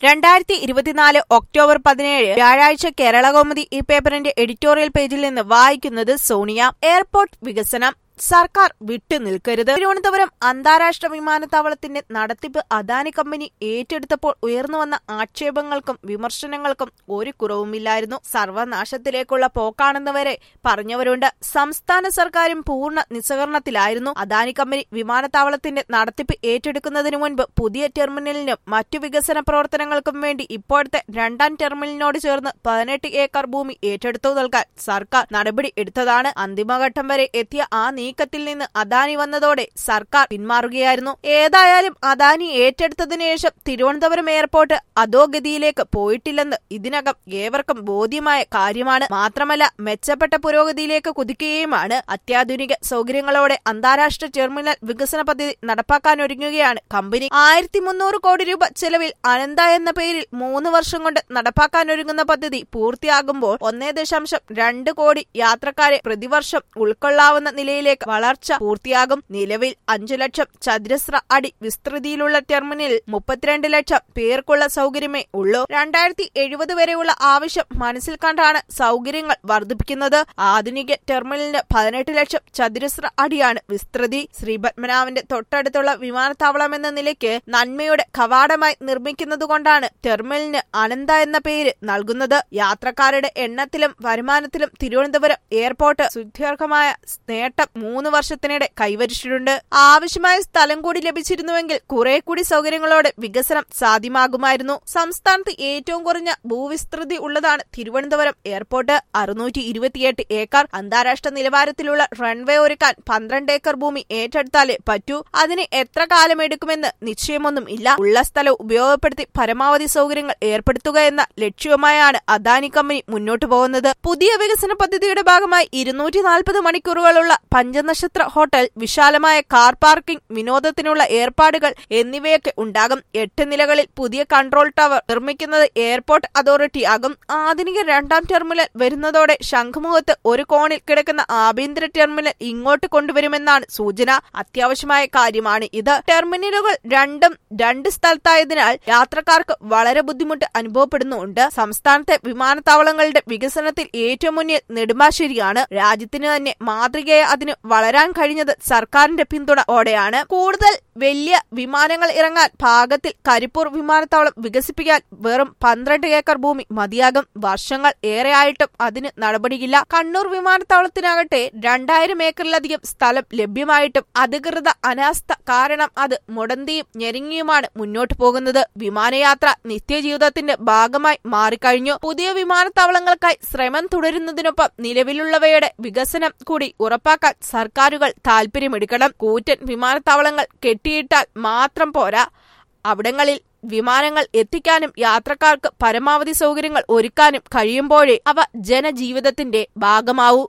രണ്ടായിരത്തി ഇരുപത്തിനാല് ഒക്ടോബർ പതിനേഴ് വ്യാഴാഴ്ച കേരളകൗമുദി ഈ പേപ്പറിന്റെ എഡിറ്റോറിയൽ പേജിൽ നിന്ന് വായിക്കുന്നത് സോണിയ എയർപോർട്ട് വികസനം സർക്കാർ വിട്ടുനിൽക്കരുത് തിരുവനന്തപുരം അന്താരാഷ്ട്ര വിമാനത്താവളത്തിന്റെ നടത്തിപ്പ് അദാനി കമ്പനി ഏറ്റെടുത്തപ്പോൾ ഉയർന്നുവന്ന ആക്ഷേപങ്ങൾക്കും വിമർശനങ്ങൾക്കും ഒരു കുറവുമില്ലായിരുന്നു സർവനാശത്തിലേക്കുള്ള പോക്കാണെന്ന് വരെ പറഞ്ഞവരുണ്ട് സംസ്ഥാന സർക്കാരും പൂർണ്ണ നിസ്സഹകരണത്തിലായിരുന്നു അദാനി കമ്പനി വിമാനത്താവളത്തിന്റെ നടത്തിപ്പ് ഏറ്റെടുക്കുന്നതിനു മുൻപ് പുതിയ ടെർമിനലിനും മറ്റു വികസന പ്രവർത്തനങ്ങൾക്കും വേണ്ടി ഇപ്പോഴത്തെ രണ്ടാം ടെർമിനലിനോട് ചേർന്ന് പതിനെട്ട് ഏക്കർ ഭൂമി ഏറ്റെടുത്തു നൽകാൻ സർക്കാർ നടപടി എടുത്തതാണ് അന്തിമഘട്ടം വരെ എത്തിയ ആ നീക്കത്തിൽ നിന്ന് അദാനി വന്നതോടെ സർക്കാർ പിന്മാറുകയായിരുന്നു ഏതായാലും അദാനി ഏറ്റെടുത്തതിനു ശേഷം തിരുവനന്തപുരം എയർപോർട്ട് അധോഗതിയിലേക്ക് പോയിട്ടില്ലെന്ന് ഇതിനകം ഏവർക്കും ബോധ്യമായ കാര്യമാണ് മാത്രമല്ല മെച്ചപ്പെട്ട പുരോഗതിയിലേക്ക് കുതിക്കുകയുമാണ് അത്യാധുനിക സൗകര്യങ്ങളോടെ അന്താരാഷ്ട്ര ടെർമിനൽ വികസന പദ്ധതി നടപ്പാക്കാനൊരുങ്ങുകയാണ് കമ്പനി ആയിരത്തി മുന്നൂറ് കോടി രൂപ ചെലവിൽ അനന്ത എന്ന പേരിൽ മൂന്ന് വർഷം കൊണ്ട് നടപ്പാക്കാനൊരുങ്ങുന്ന പദ്ധതി പൂർത്തിയാകുമ്പോൾ ഒന്നേ ദശാംശം രണ്ട് കോടി യാത്രക്കാരെ പ്രതിവർഷം ഉൾക്കൊള്ളാവുന്ന നിലയിലേക്ക് വളർച്ച പൂർത്തിയാകും നിലവിൽ അഞ്ചു ലക്ഷം ചതുരശ്ര അടി വിസ്തൃതിയിലുള്ള ടെർമിനലിൽ മുപ്പത്തിരണ്ട് ലക്ഷം പേർക്കുള്ള സൗകര്യമേ ഉള്ളൂ രണ്ടായിരത്തി എഴുപത് വരെയുള്ള ആവശ്യം മനസ്സിൽ കണ്ടാണ് സൗകര്യങ്ങൾ വർദ്ധിപ്പിക്കുന്നത് ആധുനിക ടെർമിനലിന് പതിനെട്ട് ലക്ഷം ചതുരശ്ര അടിയാണ് വിസ്തൃതി ശ്രീപത്മനാഭന്റെ തൊട്ടടുത്തുള്ള വിമാനത്താവളം എന്ന നിലയ്ക്ക് നന്മയുടെ കവാടമായി നിർമ്മിക്കുന്നതുകൊണ്ടാണ് ടെർമിനലിന് അനന്ത എന്ന പേര് നൽകുന്നത് യാത്രക്കാരുടെ എണ്ണത്തിലും വരുമാനത്തിലും തിരുവനന്തപുരം എയർപോർട്ട് സുദീർഘമായ നേട്ടം മൂന്ന് വർഷത്തിനിടെ കൈവരിച്ചിട്ടുണ്ട് ആവശ്യമായ സ്ഥലം കൂടി ലഭിച്ചിരുന്നുവെങ്കിൽ കുറെ കൂടി സൗകര്യങ്ങളോടെ വികസനം സാധ്യമാകുമായിരുന്നു സംസ്ഥാനത്ത് ഏറ്റവും കുറഞ്ഞ ഭൂവിസ്തൃതി ഉള്ളതാണ് തിരുവനന്തപുരം എയർപോർട്ട് അറുന്നൂറ്റി ഇരുപത്തിയെട്ട് ഏക്കർ അന്താരാഷ്ട്ര നിലവാരത്തിലുള്ള റൺവേ ഒരുക്കാൻ പന്ത്രണ്ട് ഏക്കർ ഭൂമി ഏറ്റെടുത്താലേ പറ്റൂ അതിന് എത്ര കാലമെടുക്കുമെന്ന് നിശ്ചയമൊന്നും ഇല്ല ഉള്ള സ്ഥലം ഉപയോഗപ്പെടുത്തി പരമാവധി സൗകര്യങ്ങൾ ഏർപ്പെടുത്തുക എന്ന ലക്ഷ്യവുമായാണ് അദാനി കമ്പനി മുന്നോട്ടു പോകുന്നത് പുതിയ വികസന പദ്ധതിയുടെ ഭാഗമായി ഇരുന്നൂറ്റി നാൽപ്പത് മണിക്കൂറുകളുള്ള പഞ്ചനക്ഷത്ര ഹോട്ടൽ വിശാലമായ കാർ പാർക്കിംഗ് വിനോദത്തിനുള്ള ഏർപ്പാടുകൾ എന്നിവയൊക്കെ ഉണ്ടാകും എട്ട് നിലകളിൽ പുതിയ കൺട്രോൾ ടവർ നിർമ്മിക്കുന്നത് എയർപോർട്ട് അതോറിറ്റി ആകും ആധുനിക രണ്ടാം ടെർമിനൽ വരുന്നതോടെ ശംഖുമുഖത്ത് ഒരു കോണിൽ കിടക്കുന്ന ആഭ്യന്തര ടെർമിനൽ ഇങ്ങോട്ട് കൊണ്ടുവരുമെന്നാണ് സൂചന അത്യാവശ്യമായ കാര്യമാണ് ഇത് ടെർമിനലുകൾ രണ്ടും രണ്ട് സ്ഥലത്തായതിനാൽ യാത്രക്കാർക്ക് വളരെ ബുദ്ധിമുട്ട് അനുഭവപ്പെടുന്നുണ്ട് സംസ്ഥാനത്തെ വിമാനത്താവളങ്ങളുടെ വികസനത്തിൽ ഏറ്റവും മുന്നിൽ നെടുമ്പാശ്ശേരിയാണ് രാജ്യത്തിന് തന്നെ മാതൃകയെ അതിന് വളരാൻ കഴിഞ്ഞത് സർക്കാരിന്റെ പിന്തുണയോടെയാണ് കൂടുതൽ വലിയ വിമാനങ്ങൾ ഇറങ്ങാൻ പാകത്തിൽ കരിപ്പൂർ വിമാനത്താവളം വികസിപ്പിക്കാൻ വെറും പന്ത്രണ്ട് ഏക്കർ ഭൂമി മതിയാകും വർഷങ്ങൾ ഏറെയായിട്ടും അതിന് നടപടിയില്ല കണ്ണൂർ വിമാനത്താവളത്തിനാകട്ടെ രണ്ടായിരം ഏക്കറിലധികം സ്ഥലം ലഭ്യമായിട്ടും അധികൃത അനാസ്ഥ കാരണം അത് മുടന്തിയും ഞെരുങ്ങിയുമാണ് മുന്നോട്ടു പോകുന്നത് വിമാനയാത്ര നിത്യജീവിതത്തിന്റെ ഭാഗമായി മാറിക്കഴിഞ്ഞു പുതിയ വിമാനത്താവളങ്ങൾക്കായി ശ്രമം തുടരുന്നതിനൊപ്പം നിലവിലുള്ളവയുടെ വികസനം കൂടി ഉറപ്പാക്കാൻ സർക്കാരുകൾ താൽപര്യമെടുക്കണം കൂറ്റൻ വിമാനത്താവളങ്ങൾ കെട്ടിയിട്ടാൽ മാത്രം പോരാ അവിടങ്ങളിൽ വിമാനങ്ങൾ എത്തിക്കാനും യാത്രക്കാർക്ക് പരമാവധി സൗകര്യങ്ങൾ ഒരുക്കാനും കഴിയുമ്പോഴേ അവ ജനജീവിതത്തിന്റെ ഭാഗമാവൂ